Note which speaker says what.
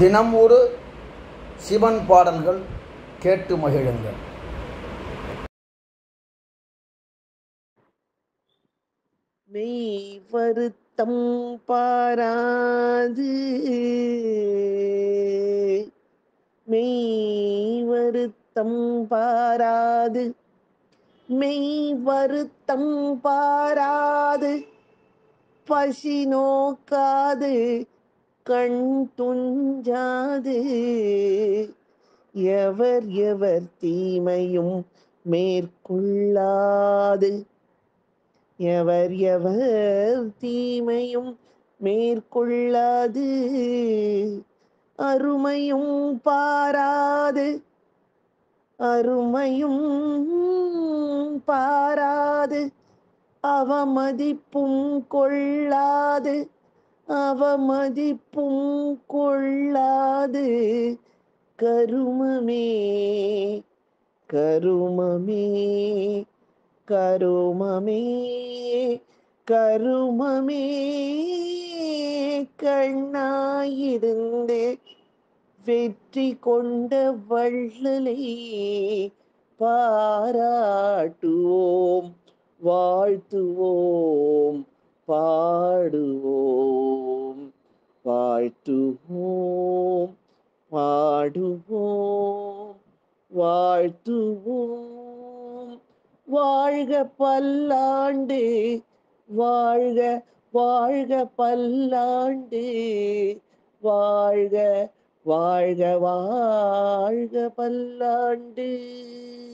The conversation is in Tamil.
Speaker 1: தினம் ஒரு சிவன் பாடல்கள் கேட்டு மகிழுங்கள்
Speaker 2: மெய் வருத்தம் பாராது மெய் வருத்தம் பாராது மெய் வருத்தம் பாராது பசி நோக்காது கண் துஞ்சாது எவர் எவர் தீமையும் மேற்கொள்ளாது எவர் எவர் தீமையும் மேற்கொள்ளாது அருமையும் பாராது அருமையும் பாராது அவமதிப்பும் கொள்ளாது அவமதிப்பும் கொள்ளாது கருமமே கருமமே கருமமே கருமமே கண்ணாயிருந்து வெற்றி கொண்ட வள்ளலை பாராட்டுவோம் வாழ்த்துவோம் பாடுவோம் வாழ்த்துவோம் பாடுவோம் வாழ்த்துவோம் வாழ்க பல்லாண்டு வாழ்க வாழ்க பல்லாண்டு வாழ்க வாழ்க வாழ்க பல்லாண்டு